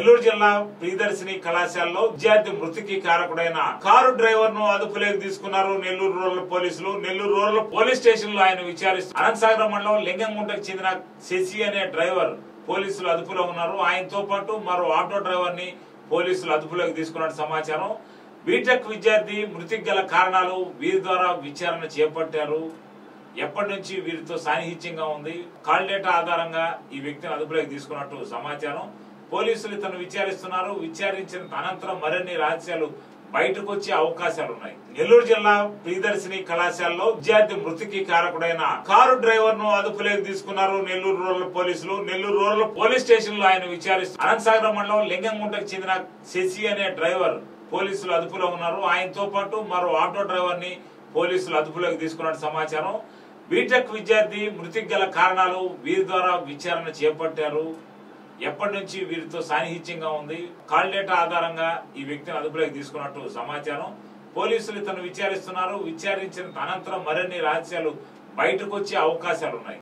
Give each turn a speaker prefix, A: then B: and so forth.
A: నెల్లూరు జిల్లా ప్రియదర్శిని కళాశాలలో విద్యార్థి మృతికి కారకుడైన కారు డ్రైవర్ ను అదుపులోకి తీసుకున్నారు నెల్లూరు రూరల్ పోలీసులు నెల్లూరు రూరల్ పోలీస్ స్టేషన్ లో ఆయన విచారిస్తూ అనంతసాగరం మండలం లింగంగుంటకు చెందిన శశి అనే డ్రైవర్ పోలీసులు అదుపులో ఉన్నారు ఆయనతో పాటు మరో ఆటో డ్రైవర్ ని పోలీసులు అదుపులోకి తీసుకున్నట్టు సమాచారం బీటెక్ విద్యార్థి మృతికి గల కారణాలు వీరి ద్వారా విచారణ చేపట్టారు ఎప్పటి నుంచి వీరితో సాన్నిహిత్యంగా ఉంది కాల్ డేటా ఆధారంగా ఈ వ్యక్తిని అదుపులోకి తీసుకున్నట్టు సమాచారం పోలీసులు ఇతను విచారిస్తున్నారు విచారించిన అనంతరం మరిన్ని రహస్యాలు బయటకు వచ్చే అవకాశాలు ఉన్నాయి నెల్లూరు జిల్లా ప్రియదర్శిని కళాశాలలో విద్యార్థి మృతికి కారకుడైన కారు డ్రైవర్ ను అదుపులోకి తీసుకున్నారు నెల్లూరు రూరల్ పోలీసులు నెల్లూరు రూరల్ పోలీస్ స్టేషన్ లో ఆయన విచారిస్తూ అనంతసాగరం మండలం లింగంగుంటకు చెందిన శశి అనే డ్రైవర్ పోలీసులు అదుపులో ఉన్నారు ఆయనతో పాటు మరో ఆటో డ్రైవర్ ని పోలీసులు అదుపులోకి తీసుకున్నట్టు సమాచారం బీటెక్ విద్యార్థి మృతికి గల కారణాలు వీరి ద్వారా విచారణ చేపట్టారు ఎప్పటి నుంచి వీరితో సాన్నిహిత్యంగా ఉంది కాల్ డేటా ఆధారంగా ఈ వ్యక్తిని అదుపులోకి తీసుకున్నట్టు సమాచారం పోలీసులు ఇతను విచారిస్తున్నారు విచారించిన అనంతరం మరిన్ని రహస్యాలు బయటకు వచ్చే అవకాశాలు ఉన్నాయి